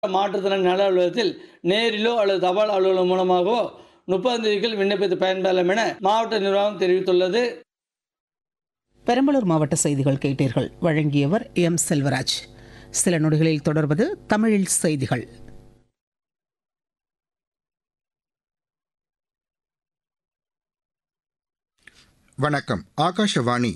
மாற்றுத்திறன் நல அலுவலகத்தில் நேரிலோ அல்லது தபால் அலுவலகம் மூலமாகவோ முப்பதாம் தேதிக்குள் விண்ணப்பித்து பயன்பெறலாம் என மாவட்ட நிர்வாகம் தெரிவித்துள்ளது பெரம்பலூர் மாவட்ட செய்திகள் கேட்டீர்கள் வழங்கியவர் எம் செல்வராஜ் சில நொடிகளில் தொடர்வது தமிழில் செய்திகள் வணக்கம் ஆகாஷவாணி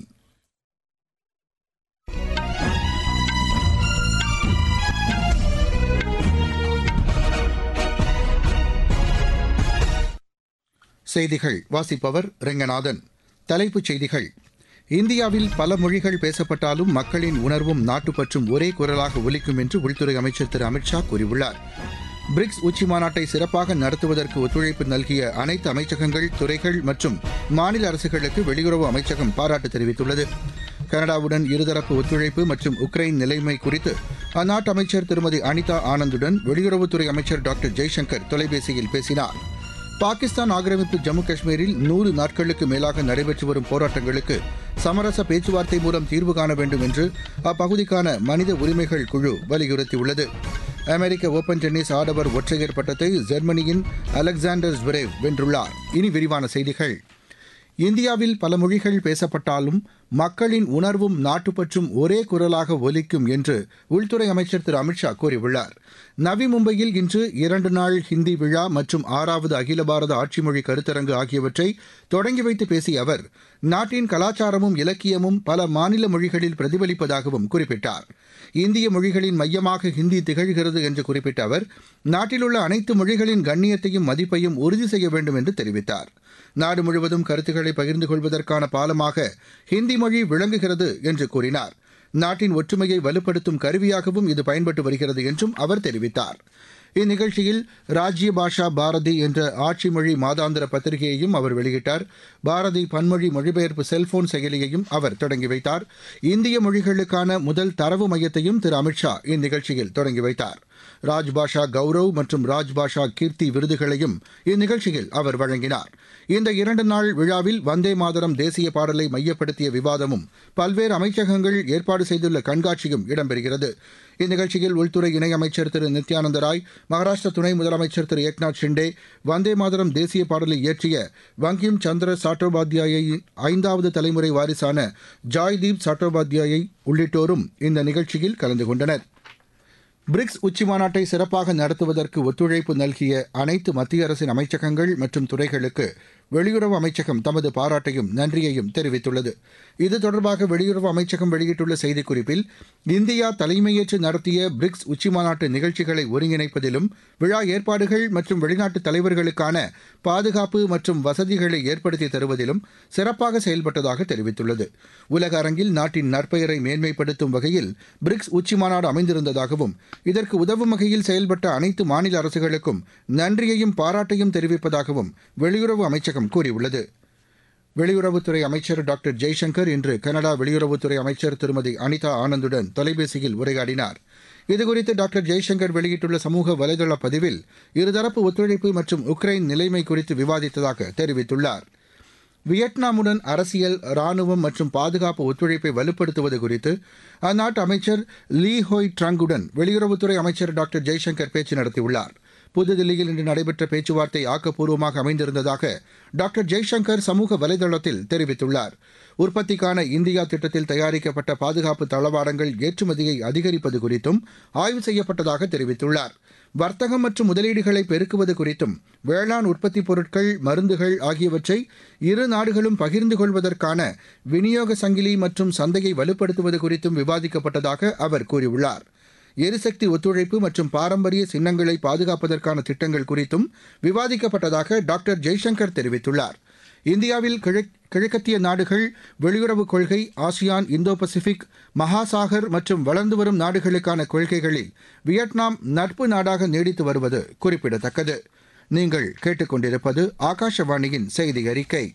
செய்திகள் வாசிப்பவர் ரெங்கநாதன் தலைப்புச் செய்திகள் இந்தியாவில் பல மொழிகள் பேசப்பட்டாலும் மக்களின் உணர்வும் நாட்டுப்பற்றும் ஒரே குரலாக ஒலிக்கும் என்று உள்துறை அமைச்சர் திரு அமித்ஷா கூறியுள்ளார் பிரிக்ஸ் உச்சி மாநாட்டை சிறப்பாக நடத்துவதற்கு ஒத்துழைப்பு நல்கிய அனைத்து அமைச்சகங்கள் துறைகள் மற்றும் மாநில அரசுகளுக்கு வெளியுறவு அமைச்சகம் பாராட்டு தெரிவித்துள்ளது கனடாவுடன் இருதரப்பு ஒத்துழைப்பு மற்றும் உக்ரைன் நிலைமை குறித்து அந்நாட்டு அமைச்சர் திருமதி அனிதா ஆனந்துடன் வெளியுறவுத்துறை அமைச்சர் டாக்டர் ஜெய்சங்கர் தொலைபேசியில் பேசினார் பாகிஸ்தான் ஆக்கிரமிப்பு ஜம்மு காஷ்மீரில் நூறு நாட்களுக்கு மேலாக நடைபெற்று வரும் போராட்டங்களுக்கு சமரச பேச்சுவார்த்தை மூலம் தீர்வு காண வேண்டும் என்று அப்பகுதிக்கான மனித உரிமைகள் குழு வலியுறுத்தியுள்ளது அமெரிக்க ஓபன் டென்னிஸ் ஆடவர் ஒற்றையர் பட்டத்தை ஜெர்மனியின் அலெக்சாண்டர் ஸ்வரேவ் வென்றுள்ளார் இனி விரிவான செய்திகள் இந்தியாவில் பல மொழிகள் பேசப்பட்டாலும் மக்களின் உணர்வும் நாட்டுப்பற்றும் ஒரே குரலாக ஒலிக்கும் என்று உள்துறை அமைச்சர் திரு அமித்ஷா கூறியுள்ளார் நவி மும்பையில் இன்று இரண்டு நாள் ஹிந்தி விழா மற்றும் ஆறாவது அகில பாரத ஆட்சி மொழி கருத்தரங்கு ஆகியவற்றை தொடங்கி வைத்து பேசிய அவர் நாட்டின் கலாச்சாரமும் இலக்கியமும் பல மாநில மொழிகளில் பிரதிபலிப்பதாகவும் குறிப்பிட்டார் இந்திய மொழிகளின் மையமாக ஹிந்தி திகழ்கிறது என்று குறிப்பிட்ட அவர் நாட்டிலுள்ள அனைத்து மொழிகளின் கண்ணியத்தையும் மதிப்பையும் உறுதி செய்ய வேண்டும் என்று தெரிவித்தார் நாடு முழுவதும் கருத்துக்களை பகிர்ந்து கொள்வதற்கான பாலமாக ஹிந்தி மொழி விளங்குகிறது என்று கூறினார் நாட்டின் ஒற்றுமையை வலுப்படுத்தும் கருவியாகவும் இது பயன்பட்டு வருகிறது என்றும் அவர் தெரிவித்தார் இந்நிகழ்ச்சியில் ராஜ்ய பாஷா பாரதி என்ற ஆட்சி மொழி மாதாந்திர பத்திரிகையையும் அவர் வெளியிட்டார் பாரதி பன்மொழி மொழிபெயர்ப்பு செல்போன் செயலியையும் அவர் தொடங்கி வைத்தார் இந்திய மொழிகளுக்கான முதல் தரவு மையத்தையும் திரு அமித்ஷா இந்நிகழ்ச்சியில் தொடங்கி வைத்தார் ராஜ்பாஷா கௌரவ் மற்றும் ராஜ்பாஷா கீர்த்தி விருதுகளையும் இந்நிகழ்ச்சியில் அவர் வழங்கினார் இந்த இரண்டு நாள் விழாவில் வந்தே மாதரம் தேசிய பாடலை மையப்படுத்திய விவாதமும் பல்வேறு அமைச்சகங்கள் ஏற்பாடு செய்துள்ள கண்காட்சியும் இடம்பெறுகிறது இந்நிகழ்ச்சியில் உள்துறை இணையமைச்சர் திரு நித்யானந்த ராய் மகாராஷ்டிர துணை முதலமைச்சர் திரு ஏக்நாத் ஷிண்டே வந்தே மாதரம் தேசிய பாடலை இயற்றிய வங்கிம் சந்திர சாட்டோபாத்யாயின் ஐந்தாவது தலைமுறை வாரிசான ஜாய்தீப் சாட்டோபாத்யாயை உள்ளிட்டோரும் இந்த நிகழ்ச்சியில் கலந்து கொண்டனர் பிரிக்ஸ் உச்சி மாநாட்டை சிறப்பாக நடத்துவதற்கு ஒத்துழைப்பு நல்கிய அனைத்து மத்திய அரசின் அமைச்சகங்கள் மற்றும் துறைகளுக்கு வெளியுறவு அமைச்சகம் தமது பாராட்டையும் நன்றியையும் தெரிவித்துள்ளது இது தொடர்பாக வெளியுறவு அமைச்சகம் வெளியிட்டுள்ள செய்திக்குறிப்பில் இந்தியா தலைமையேற்று நடத்திய பிரிக்ஸ் உச்சிமாநாட்டு நிகழ்ச்சிகளை ஒருங்கிணைப்பதிலும் விழா ஏற்பாடுகள் மற்றும் வெளிநாட்டு தலைவர்களுக்கான பாதுகாப்பு மற்றும் வசதிகளை ஏற்படுத்தி தருவதிலும் சிறப்பாக செயல்பட்டதாக தெரிவித்துள்ளது உலக அரங்கில் நாட்டின் நற்பெயரை மேன்மைப்படுத்தும் வகையில் பிரிக்ஸ் உச்சிமாநாடு அமைந்திருந்ததாகவும் இதற்கு உதவும் வகையில் செயல்பட்ட அனைத்து மாநில அரசுகளுக்கும் நன்றியையும் பாராட்டையும் தெரிவிப்பதாகவும் வெளியுறவு அமைச்சகம் கூறியுள்ளது வெளியுறவுத்துறை அமைச்சர் டாக்டர் ஜெய்சங்கர் இன்று கனடா வெளியுறவுத்துறை அமைச்சர் திருமதி அனிதா ஆனந்துடன் தொலைபேசியில் உரையாடினார் இதுகுறித்து டாக்டர் ஜெய்சங்கர் வெளியிட்டுள்ள சமூக வலைதள பதிவில் இருதரப்பு ஒத்துழைப்பு மற்றும் உக்ரைன் நிலைமை குறித்து விவாதித்ததாக தெரிவித்துள்ளார் வியட்நாமுடன் அரசியல் ராணுவம் மற்றும் பாதுகாப்பு ஒத்துழைப்பை வலுப்படுத்துவது குறித்து அந்நாட்டு அமைச்சர் லீ ஹோய் ட்ரங்குடன் வெளியுறவுத்துறை அமைச்சர் டாக்டர் ஜெய்சங்கர் பேச்சு நடத்தியுள்ளார் புதுதில்லியில் இன்று நடைபெற்ற பேச்சுவார்த்தை ஆக்கப்பூர்வமாக அமைந்திருந்ததாக டாக்டர் ஜெய்சங்கர் சமூக வலைதளத்தில் தெரிவித்துள்ளார் உற்பத்திக்கான இந்தியா திட்டத்தில் தயாரிக்கப்பட்ட பாதுகாப்பு தளவாடங்கள் ஏற்றுமதியை அதிகரிப்பது குறித்தும் ஆய்வு செய்யப்பட்டதாக தெரிவித்துள்ளார் வர்த்தகம் மற்றும் முதலீடுகளை பெருக்குவது குறித்தும் வேளாண் உற்பத்தி பொருட்கள் மருந்துகள் ஆகியவற்றை இரு நாடுகளும் பகிர்ந்து கொள்வதற்கான விநியோக சங்கிலி மற்றும் சந்தையை வலுப்படுத்துவது குறித்தும் விவாதிக்கப்பட்டதாக அவர் கூறியுள்ளார் எரிசக்தி ஒத்துழைப்பு மற்றும் பாரம்பரிய சின்னங்களை பாதுகாப்பதற்கான திட்டங்கள் குறித்தும் விவாதிக்கப்பட்டதாக டாக்டர் ஜெய்சங்கர் தெரிவித்துள்ளார் இந்தியாவில் கிழக்கத்திய நாடுகள் வெளியுறவுக் கொள்கை ஆசியான் இந்தோ பசிபிக் மகாசாகர் மற்றும் வளர்ந்து வரும் நாடுகளுக்கான கொள்கைகளில் வியட்நாம் நட்பு நாடாக நீடித்து வருவது குறிப்பிடத்தக்கது நீங்கள் கேட்டுக்கொண்டிருப்பது ஆகாஷவாணியின் செய்தி அறிக்கை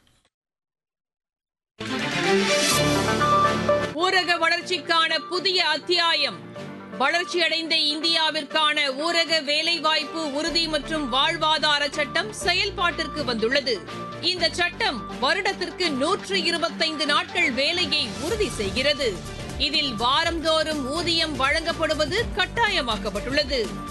ஊரக வளர்ச்சிக்கான புதிய அத்தியாயம் வளர்ச்சியடைந்த இந்தியாவிற்கான ஊரக வேலைவாய்ப்பு உறுதி மற்றும் வாழ்வாதார சட்டம் செயல்பாட்டிற்கு வந்துள்ளது இந்த சட்டம் வருடத்திற்கு நூற்று இருபத்தைந்து நாட்கள் வேலையை உறுதி செய்கிறது இதில் வாரந்தோறும் ஊதியம் வழங்கப்படுவது கட்டாயமாக்கப்பட்டுள்ளது